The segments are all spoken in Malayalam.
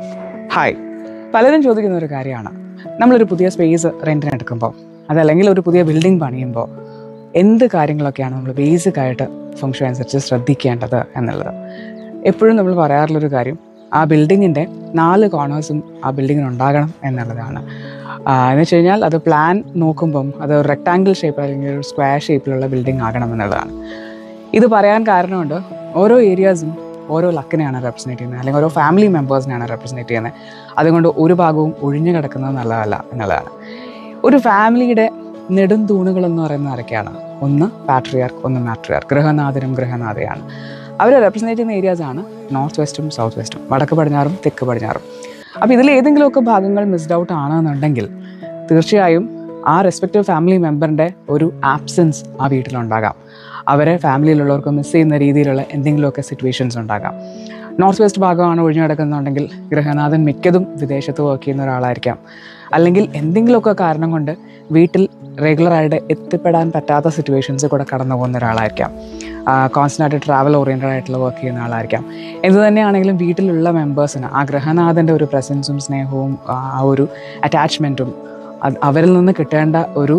ഹായ് പലരും ചോദിക്കുന്ന ഒരു കാര്യമാണ് നമ്മളൊരു പുതിയ സ്പേസ് റെൻറ്റിന് എടുക്കുമ്പോൾ അതല്ലെങ്കിൽ ഒരു പുതിയ ബിൽഡിംഗ് പണിയുമ്പോൾ എന്ത് കാര്യങ്ങളൊക്കെയാണ് നമ്മൾ ബേസിക് ആയിട്ട് ഫംഗ്ഷൻ അനുസരിച്ച് ശ്രദ്ധിക്കേണ്ടത് എന്നുള്ളത് എപ്പോഴും നമ്മൾ പറയാറുള്ളൊരു കാര്യം ആ ബിൽഡിങ്ങിൻ്റെ നാല് കോർണേഴ്സും ആ ബിൽഡിങ്ങിന് ഉണ്ടാകണം എന്നുള്ളതാണ് ആ, എന്ന് വെച്ച് കഴിഞ്ഞാൽ അത് പ്ലാൻ നോക്കുമ്പം അത് റെക്ടാങ്കിൾ ഷേപ്പ് അല്ലെങ്കിൽ ഒരു സ്ക്വയർ ഷേപ്പിലുള്ള ബിൽഡിംഗ് ആകണം എന്നുള്ളതാണ് ഇത് പറയാൻ കാരണമുണ്ട് ഓരോ ഏരിയാസും ഓരോ ലക്കിനെയാണ് റെപ്രസെൻറ്റ് ചെയ്യുന്നത് അല്ലെങ്കിൽ ഓരോ ഫാമിലി മെമ്പേഴ്സിനെയാണ് റെപ്രസെൻറ്റ് ചെയ്യുന്നത് അതുകൊണ്ട് ഒരു ഭാഗവും ഒഴിഞ്ഞു കിടക്കുന്നത് നല്ലതല്ല എന്നുള്ളതാണ് ഒരു ഫാമിലിയുടെ നെടും തൂണുകളെന്ന് പറയുന്നത് ആരൊക്കെയാണ് ഒന്ന് പാട്രിയാർക്ക് ഒന്ന് മാട്രിയാർക്ക് ഗൃഹനാഥനും ഗൃഹനാഥയാണ് അവരെ റെപ്രസെൻറ്റ് ചെയ്യുന്ന ഏരിയാസ് ആണ് നോർത്ത് വെസ്റ്റും സൗത്ത് വെസ്റ്റും വടക്ക് പടിഞ്ഞാറും തെക്ക് പടിഞ്ഞാറും അപ്പോൾ ഇതിൽ ഏതെങ്കിലുമൊക്കെ ഭാഗങ്ങൾ മിസ്ഡ് ഔട്ട് ആണെന്നുണ്ടെങ്കിൽ തീർച്ചയായും ആ റെസ്പെക്റ്റീവ് ഫാമിലി മെമ്പറിൻ്റെ ഒരു ആബ്സെൻസ് ആ വീട്ടിലുണ്ടാകാം അവരെ ഫാമിലിയിലുള്ളവർക്ക് മിസ് ചെയ്യുന്ന രീതിയിലുള്ള എന്തെങ്കിലുമൊക്കെ സിറ്റുവേഷൻസ് ഉണ്ടാകാം നോർത്ത് വെസ്റ്റ് ഭാഗമാണ് ഒഴിഞ്ഞു കിടക്കുന്നുണ്ടെങ്കിൽ ഗൃഹനാഥൻ മിക്കതും വിദേശത്ത് വർക്ക് ചെയ്യുന്ന ഒരാളായിരിക്കാം അല്ലെങ്കിൽ എന്തെങ്കിലുമൊക്കെ കാരണം കൊണ്ട് വീട്ടിൽ റെഗുലറായിട്ട് എത്തിപ്പെടാൻ പറ്റാത്ത സിറ്റുവേഷൻസ് കൂടെ കടന്നു പോകുന്ന ഒരാളായിരിക്കാം കോൺസ്റ്റൻ്റ് ആയിട്ട് ട്രാവൽ ഓറിയൻറ്റഡ് ആയിട്ടുള്ള വർക്ക് ചെയ്യുന്ന ആളായിരിക്കാം എന്ത് തന്നെയാണെങ്കിലും വീട്ടിലുള്ള മെമ്പേഴ്സിന് ആ ഗൃഹനാഥൻ്റെ ഒരു പ്രസൻസും സ്നേഹവും ആ ഒരു അറ്റാച്ച്മെൻറ്റും അത് അവരിൽ നിന്ന് കിട്ടേണ്ട ഒരു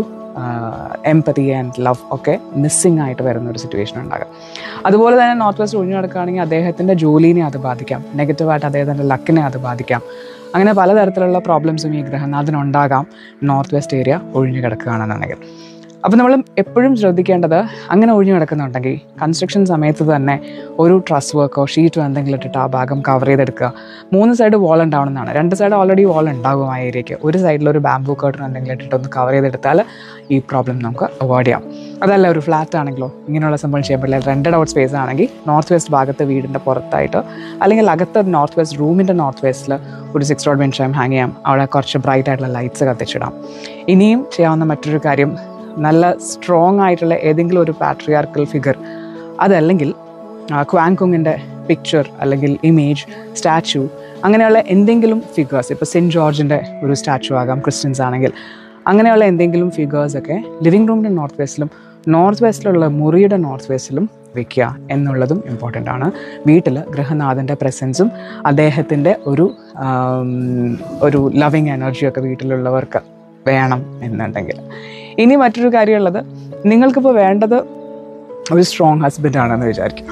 എംപതി ആൻഡ് ലവ് ഒക്കെ മിസ്സിങ് ആയിട്ട് വരുന്ന ഒരു സിറ്റുവേഷൻ ഉണ്ടാകാം അതുപോലെ തന്നെ നോർത്ത് വെസ്റ്റ് ഒഴിഞ്ഞു കിടക്കുകയാണെങ്കിൽ അദ്ദേഹത്തിൻ്റെ ജോലിനെ അത് ബാധിക്കാം നെഗറ്റീവായിട്ട് അദ്ദേഹത്തിൻ്റെ ലക്കിനെ അത് ബാധിക്കാം അങ്ങനെ പലതരത്തിലുള്ള പ്രോബ്ലംസും ഈ ഗ്രഹനാഥിനുണ്ടാകാം നോർത്ത് വെസ്റ്റ് ഏരിയ ഒഴിഞ്ഞു കിടക്കുകയാണെന്നുണ്ടെങ്കിൽ അപ്പോൾ നമ്മൾ എപ്പോഴും ശ്രദ്ധിക്കേണ്ടത് അങ്ങനെ ഒഴിഞ്ഞു കിടക്കുന്നുണ്ടെങ്കിൽ കൺസ്ട്രക്ഷൻ സമയത്ത് തന്നെ ഒരു ട്രസ് വർക്കോ ഷീറ്റോ എന്തെങ്കിലും ഇട്ടിട്ട് ആ ഭാഗം കവർ ചെയ്തെടുക്കുക മൂന്ന് സൈഡ് വാൾ ഉണ്ടാവണമെന്നാണ് രണ്ട് സൈഡ് ഓൾറെഡി വാൾ ഉണ്ടാകും ആ ഏരിയയ്ക്ക് ഒരു സൈഡിൽ ഒരു ബാംബൂ കർട്ടൺ എന്തെങ്കിലും ഇട്ടിട്ട് ഒന്ന് കവർ ചെയ്തെടുത്താൽ ഈ പ്രോബ്ലം നമുക്ക് അവോയ്ഡ് ചെയ്യാം അതല്ല ഒരു ഫ്ലാറ്റ് ആണെങ്കിലോ ഇങ്ങനെയുള്ള സംഭവം ചെയ്യാൻ പറ്റില്ല റെൻറ്റഡ് ഔട്ട് സ്പേസ് ആണെങ്കിൽ നോർത്ത് വെസ്റ്റ് ഭാഗത്ത് വീടിൻ്റെ പുറത്തായിട്ട് അല്ലെങ്കിൽ അകത്ത് നോർത്ത് വെസ്റ്റ് റൂമിൻ്റെ നോർത്ത് വെസ്റ്റിൽ ഒരു സിക്സ് റോഡ് ബെഞ്ച് ഹാങ് ചെയ്യാം അവിടെ കുറച്ച് ബ്രൈറ്റ് ആയിട്ടുള്ള ലൈറ്റ്സ് കത്തിച്ചിടാം ഇനിയും ചെയ്യാവുന്ന മറ്റൊരു കാര്യം നല്ല സ്ട്രോങ് ആയിട്ടുള്ള ഏതെങ്കിലും ഒരു പാട്രിയാർക്കൽ ഫിഗർ അതല്ലെങ്കിൽ ക്വാങ്കുങ്ങിൻ്റെ പിക്ചർ അല്ലെങ്കിൽ ഇമേജ് സ്റ്റാച്ചു അങ്ങനെയുള്ള എന്തെങ്കിലും ഫിഗേഴ്സ് ഇപ്പോൾ സെൻറ്റ് ജോർജിൻ്റെ ഒരു സ്റ്റാച്ചു ആകാം ക്രിസ്ത്യൻസ് ആണെങ്കിൽ അങ്ങനെയുള്ള എന്തെങ്കിലും ഫിഗേഴ്സൊക്കെ ലിവിങ് റൂമിൻ്റെ നോർത്ത് വെസ്റ്റിലും നോർത്ത് വെസ്റ്റിലുള്ള മുറിയുടെ നോർത്ത് വെസ്റ്റിലും വെക്കുക എന്നുള്ളതും ഇമ്പോർട്ടൻ്റ് ആണ് വീട്ടിൽ ഗൃഹനാഥൻ്റെ പ്രസൻസും അദ്ദേഹത്തിൻ്റെ ഒരു ആം, ഒരു ലവിങ് എനർജിയൊക്കെ വീട്ടിലുള്ളവർക്ക് വേണം എന്നുണ്ടെങ്കിൽ ഇനി മറ്റൊരു കാര്യമുള്ളത് നിങ്ങൾക്കിപ്പോൾ വേണ്ടത് ഒരു സ്ട്രോങ് ഹസ്ബൻഡ് ആണെന്ന് വിചാരിക്കും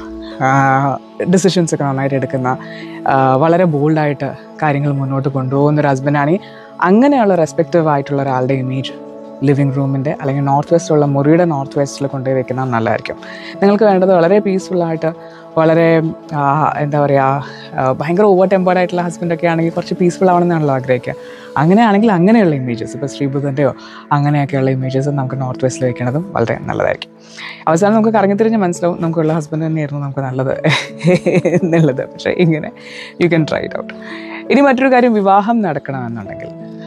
ഡിസിഷൻസ് ഒക്കെ നന്നായിട്ട് എടുക്കുന്ന ആ, വളരെ ബോൾഡായിട്ട് കാര്യങ്ങൾ മുന്നോട്ട് കൊണ്ടുപോകുന്ന ഒരു ഹസ്ബൻഡാണെങ്കിൽ അങ്ങനെയുള്ള റെസ്പെക്റ്റീവ് ആയിട്ടുള്ള ഒരാളുടെ ഇമേജ് ലിവിങ് റൂമിൻ്റെ അല്ലെങ്കിൽ നോർത്ത് വെസ്റ്റുള്ള മുറിയുടെ നോർത്ത് വെസ്റ്റിൽ കൊണ്ടുപോയി വെക്കുന്നത് നല്ലതായിരിക്കും നിങ്ങൾക്ക് വേണ്ടത് വളരെ പീസ്ഫുള്ളായിട്ട് വളരെ ആ, എന്താ പറയുക ആ, ഭയങ്കര ഓവർ ടെമ്പേർഡ് ആയിട്ടുള്ള ഹസ്ബൻഡൊക്കെ ആണെങ്കിൽ കുറച്ച് പീസ്ഫുൾ ആവണമെന്നാണല്ലോ ആഗ്രഹിക്കുക അങ്ങനെയാണെങ്കിൽ അങ്ങനെയുള്ള ഇമേജസ് ഇപ്പോൾ ശ്രീബുദ്ധൻ്റെയോ അങ്ങനെയൊക്കെയുള്ള ഇമേജസ് നമുക്ക് നോർത്ത് വെസ്റ്റിൽ വെക്കുന്നതും വളരെ നല്ലതായിരിക്കും അവസാനം നമുക്ക് കറങ്ങിത്തിരിഞ്ഞ് മനസ്സിലാവും നമുക്കുള്ള ഹസ്ബൻഡ് തന്നെയായിരുന്നു നമുക്ക് നല്ലത് എന്നുള്ളത് പക്ഷേ ഇങ്ങനെ you can try it out ഇനി മറ്റൊരു കാര്യം വിവാഹം നടക്കണമെന്നുണ്ടെങ്കിൽ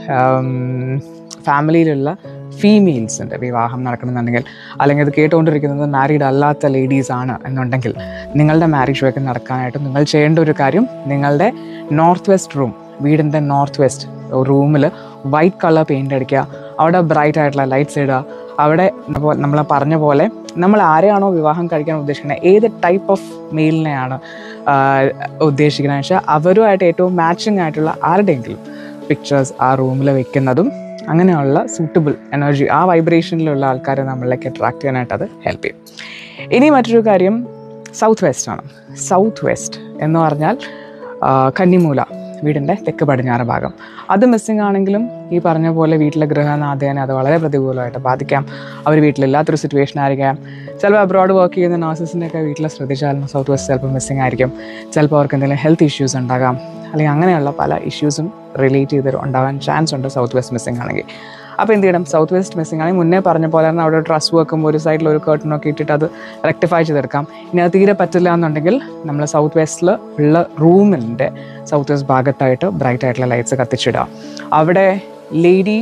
ഫാമിലിയിലുള്ള ഫീമെയിൽസിൻ്റെ വിവാഹം നടക്കണമെന്നുണ്ടെങ്കിൽ അല്ലെങ്കിൽ അത് കേട്ടുകൊണ്ടിരിക്കുന്നത് മാരീഡ് അല്ലാത്ത ലേഡീസ് ആണ് എന്നുണ്ടെങ്കിൽ നിങ്ങളുടെ മാരേജ് ഒക്കെ നടക്കാനായിട്ട് നിങ്ങൾ ചെയ്യേണ്ട ഒരു കാര്യം നിങ്ങളുടെ നോർത്ത് വെസ്റ്റ് റൂം വീടിൻ്റെ നോർത്ത് വെസ്റ്റ് റൂമിൽ വൈറ്റ് കളർ പെയിൻ്റ് അടിക്കുക അവിടെ ബ്രൈറ്റ് ആയിട്ടുള്ള ലൈറ്റ്സ് ഇടുക അവിടെ നമ്മൾ പറഞ്ഞ പോലെ നമ്മൾ ആരെയാണോ വിവാഹം കഴിക്കാൻ ഉദ്ദേശിക്കുന്നത് ഏത് ടൈപ്പ് ഓഫ് മെയിലിനെയാണ് ഉദ്ദേശിക്കുന്നത് വെച്ചാൽ അവരുമായിട്ട് ഏറ്റവും മാച്ചിങ് ആയിട്ടുള്ള ആരുടെയെങ്കിലും പിക്ചേഴ്സ് ആ റൂമിൽ വെക്കുന്നതും അങ്ങനെയുള്ള സൂട്ടബിൾ എനർജി ആ വൈബ്രേഷനിലുള്ള ആൾക്കാരെ നമ്മളിലേക്ക് അട്രാക്ട് ചെയ്യാനായിട്ട് അത് ഹെൽപ്പ് ചെയ്യും ഇനി മറ്റൊരു കാര്യം സൗത്ത് വെസ്റ്റ് ആണ് സൗത്ത് വെസ്റ്റ് എന്ന് പറഞ്ഞാൽ ആ, കന്നിമൂല വീടിൻ്റെ തെക്ക് പടിഞ്ഞാറ് ഭാഗം അത് മിസ്സിംഗ് ആണെങ്കിലും ഈ പറഞ്ഞ പോലെ വീട്ടിലെ ഗൃഹനാഥേനെ അത് വളരെ പ്രതികൂലമായിട്ട് ബാധിക്കാം അവർ വീട്ടിലില്ലാത്തൊരു സിറ്റുവേഷൻ ആയിരിക്കാം ചിലപ്പോൾ അബ്രോഡ് വർക്ക് ചെയ്യുന്ന നഴ്സസിൻ്റെ ഒക്കെ വീട്ടിൽ ശ്രദ്ധിച്ചാൽ സൗത്ത് വെസ്റ്റ് ചിലപ്പോൾ മിസ്സിംഗ് ആയിരിക്കും ചിലപ്പോൾ അവർക്ക് എന്തെങ്കിലും ഹെൽത്ത് ഇഷ്യൂസ് ഉണ്ടാകാം അല്ലെങ്കിൽ അങ്ങനെയുള്ള പല ഇഷ്യൂസും റിലേറ്റ് ചെയ്ത് ഉണ്ടാകാൻ ചാൻസ് ഉണ്ട് സൗത്ത് വെസ്റ്റ് മിസ്സിംഗ് ആണെങ്കിൽ അപ്പോൾ എന്ത് ചെയ്യണം സൗത്ത് വെസ്റ്റ് മിസ്സിംഗ് ആണെങ്കിൽ മുന്നേ പറഞ്ഞ പോലെ തന്നെ അവിടെ ട്രസ് വെക്കുമ്പോൾ ഒരു സൈഡിൽ ഒരു കേർട്ടനൊക്കെ ഇട്ടിട്ട് അത് റെക്ടിഫൈ ചെയ്തെടുക്കാം ഇനി അത് തീരെ പറ്റില്ല എന്നുണ്ടെങ്കിൽ നമ്മൾ സൗത്ത് വെസ്റ്റിൽ ഉള്ള റൂമിൻ്റെ സൗത്ത് വെസ്റ്റ് ഭാഗത്തായിട്ട് ബ്രൈറ്റ് ആയിട്ടുള്ള ലൈറ്റ്സ് കത്തിച്ചിടുക അവിടെ ലേഡി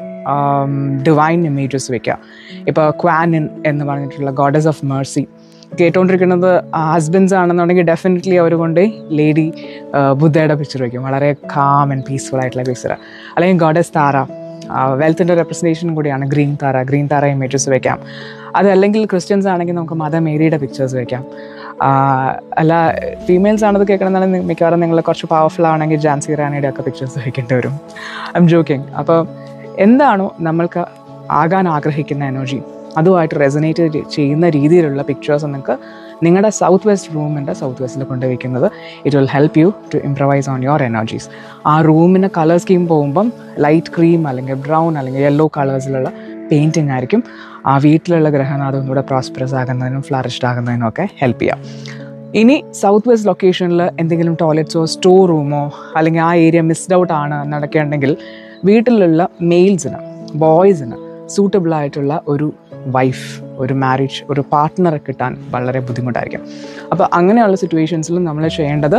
ഡിവൈൻ ഇമേജസ് വെക്കുക ഇപ്പോൾ ക്വാനിൻ എന്ന് പറഞ്ഞിട്ടുള്ള ഗോഡസ് ഓഫ് മേഴ്സി കേട്ടുകൊണ്ടിരിക്കുന്നത് ഹസ്ബൻഡ്സ് ആണെന്നുണ്ടെങ്കിൽ ഡെഫിനറ്റ്ലി അവർ കൊണ്ട് ലേഡി ബുദ്ധയുടെ പിക്ചർ വയ്ക്കും വളരെ കാം ആൻഡ് പീസ്ഫുൾ ആയിട്ടുള്ള പിക്ചർ അല്ലെങ്കിൽ ഗോഡസ് താര വെൽത്തിൻ്റെ റെപ്രസെൻറ്റേഷൻ കൂടിയാണ് green Tara green Tara images വെക്കാം അതല്ലെങ്കിൽ ക്രിസ്ത്യൻസ് ആണെങ്കിൽ നമുക്ക് മദർ മേരിയുടെ പിക്ചേഴ്സ് വെക്കാം അല്ല ഫീമെയിൽസ് ആണത് കേൾക്കണമെന്നാണ് മിക്കവാറും നിങ്ങൾ കുറച്ച് പവർഫുൾ ആണെങ്കിൽ ജാൻസി റാണിയുടെ ഒക്കെ പിക്ചേഴ്സ് വയ്ക്കേണ്ടി വരും ഐ എം ജോക്കിങ് അപ്പോൾ എന്താണോ നമ്മൾക്ക് ആകാൻ ആഗ്രഹിക്കുന്ന എനർജി അതുമായിട്ട് റെസനേറ്റ് ചെയ്യുന്ന രീതിയിലുള്ള പിക്ചേഴ്സ് നിങ്ങൾക്ക് നിങ്ങളുടെ സൗത്ത് വെസ്റ്റ് റൂമിൻ്റെ സൗത്ത് വെസ്റ്റിൽ കൊണ്ടുവയ്ക്കുന്നത് it will help you to improvise on your energies ആ റൂമിന് കളർ സ്കീം പോകുമ്പം ലൈറ്റ് ക്രീം അല്ലെങ്കിൽ ബ്രൗൺ അല്ലെങ്കിൽ യെല്ലോ കളേഴ്സിലുള്ള പെയിൻറ്റിംഗ് ആയിരിക്കും ആ വീട്ടിലുള്ള ഗ്രഹനാഥം ഒന്നുകൂടെ പ്രോസ്പെറസ് ആകുന്നതിനും ഫ്ലറിഷ്ഡ് ആകുന്നതിനും ഒക്കെ ഹെൽപ്പ് ചെയ്യാം ഇനി സൗത്ത് വെസ്റ്റ് ലൊക്കേഷനിൽ എന്തെങ്കിലും ടോയ്ലറ്റ്സോ സ്റ്റോർ റൂമോ അല്ലെങ്കിൽ ആ ഏരിയ മിസ്ഡ് ഔട്ട് ആണ് എന്നൊക്കെ ഉണ്ടെങ്കിൽ വീട്ടിലുള്ള മെയിൽസിന് ബോയ്സിന് സൂട്ടബിൾ ആയിട്ടുള്ള ഒരു വൈഫ് ഒരു മാരേജ് ഒരു പാർട്ട്ണറെ കിട്ടാൻ വളരെ ബുദ്ധിമുട്ടായിരിക്കും അപ്പോൾ അങ്ങനെയുള്ള സിറ്റുവേഷൻസിൽ നമ്മൾ ചെയ്യേണ്ടത്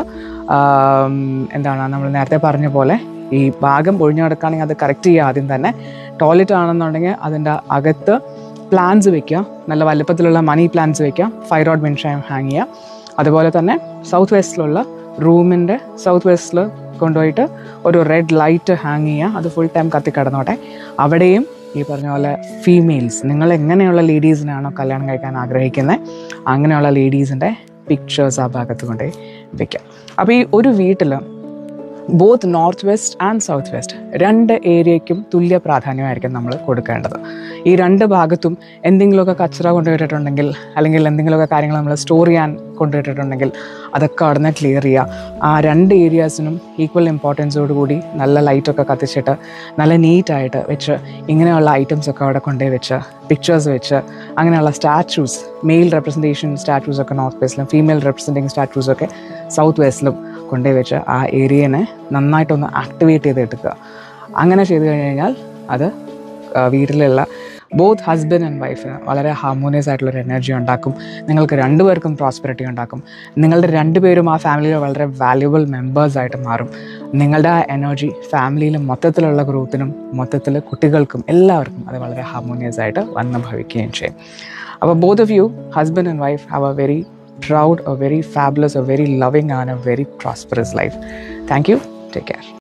ആം, എന്താണ് നമ്മൾ നേരത്തെ പറഞ്ഞ പോലെ ഈ ഭാഗം ഒഴിഞ്ഞു കിടക്കുകയാണെങ്കിൽ അത് കറക്റ്റ് ചെയ്യുക ആദ്യം തന്നെ ടോയ്ലറ്റ് ആണെന്നുണ്ടെങ്കിൽ അതിൻ്റെ അകത്ത് പ്ലാന്റ്സ് വെക്കുക നല്ല വലുപ്പത്തിലുള്ള മണി പ്ലാന്റ്സ് വെക്കുക ഫൈറോഡ് മിൻഷയം ഹാങ് ചെയ്യുക അതുപോലെ തന്നെ സൗത്ത് വെസ്റ്റിലുള്ള റൂമിൻ്റെ സൗത്ത് വെസ്റ്റിൽ കൊണ്ടുപോയിട്ട് ഒരു റെഡ് ലൈറ്റ് ഹാങ് ചെയ്യുക അത് ഫുൾ ടൈം കത്തി കിടന്നോട്ടെ അവിടെയും ഈ പറഞ്ഞ പോലെ ഫീമെയിൽസ് നിങ്ങൾ എങ്ങനെയുള്ള ലേഡീസിനാണോ കല്യാണം കഴിക്കാൻ ആഗ്രഹിക്കുന്നത് അങ്ങനെയുള്ള ലേഡീസിൻ്റെ പിക്ചേഴ്സ് ആ ഭാഗത്ത് കൊണ്ടുപോയി വെക്കാം അപ്പോൾ ഈ ഒരു വീട്ടിൽ both north west and south west രണ്ട് ഏരിയയ്ക്കും തുല്യ പ്രാധാന്യമായിരിക്കും നമ്മൾ കൊടുക്കേണ്ടത് ഈ രണ്ട് ഭാഗത്തും എന്തെങ്കിലുമൊക്കെ കച്ചറ കൊണ്ടുപോയിട്ടുണ്ടെങ്കിൽ അല്ലെങ്കിൽ എന്തെങ്കിലുമൊക്കെ കാര്യങ്ങൾ നമ്മൾ സ്റ്റോർ ചെയ്യാൻ കൊണ്ടുപോയിട്ടുണ്ടെങ്കിൽ അതൊക്കെ അവിടെ നിന്ന് ക്ലിയർ ചെയ്യുക ആ രണ്ട് ഏരിയാസിനും ഈക്വൽ ഇമ്പോർട്ടൻസോട് കൂടി നല്ല ലൈറ്റൊക്കെ കത്തിച്ചിട്ട് നല്ല നീറ്റായിട്ട് വെച്ച് ഇങ്ങനെയുള്ള ഐറ്റംസ് ഒക്കെ അവിടെ കൊണ്ടുപോയി വെച്ച് പിക്ചേഴ്സ് വെച്ച് അങ്ങനെയുള്ള സ്റ്റാച്യൂസ് മെയിൽ റെപ്രസെൻറ്റേഷൻ സ്റ്റാച്യൂസ് ഒക്കെ നോർത്ത് വെസ്റ്റിലും ഫീമെയിൽ റെപ്രസെൻറ്റിങ് സ്റ്റാച്യൂസ് ഒക്കെ സൗത്ത് വെസ്റ്റിലും കൊണ്ടുപോയി വെച്ച് ആ ഏരിയനെ നന്നായിട്ടൊന്ന് ആക്ടിവേറ്റ് ചെയ്ത് എടുക്കുക അങ്ങനെ ചെയ്ത് കഴിഞ്ഞ് കഴിഞ്ഞാൽ അത് ആ, വീട്ടിലുള്ള ബോത്ത് ഹസ്ബൻഡ് ആൻഡ് വൈഫിന് വളരെ ഹാർമോണിയസ് ആയിട്ടുള്ളൊരു എനർജി ഉണ്ടാക്കും നിങ്ങൾക്ക് രണ്ടുപേർക്കും പ്രോസ്പെറിറ്റി ഉണ്ടാക്കും നിങ്ങളുടെ രണ്ടുപേരും ആ ഫാമിലിയിൽ വളരെ വാല്യുബിൾ മെമ്പേഴ്സായിട്ട് മാറും നിങ്ങളുടെ ആ എനർജി ഫാമിലിയിൽ മൊത്തത്തിലുള്ള ഗ്രോത്തിനും മൊത്തത്തിൽ കുട്ടികൾക്കും എല്ലാവർക്കും അത് വളരെ ഹാർമോണിയസ് ആയിട്ട് വന്ന് ഭവിക്കുകയും ചെയ്യും അപ്പോൾ both of you husband and wife have a very proud, a very fabulous, a very loving, and a very prosperous life. Thank you. Take care.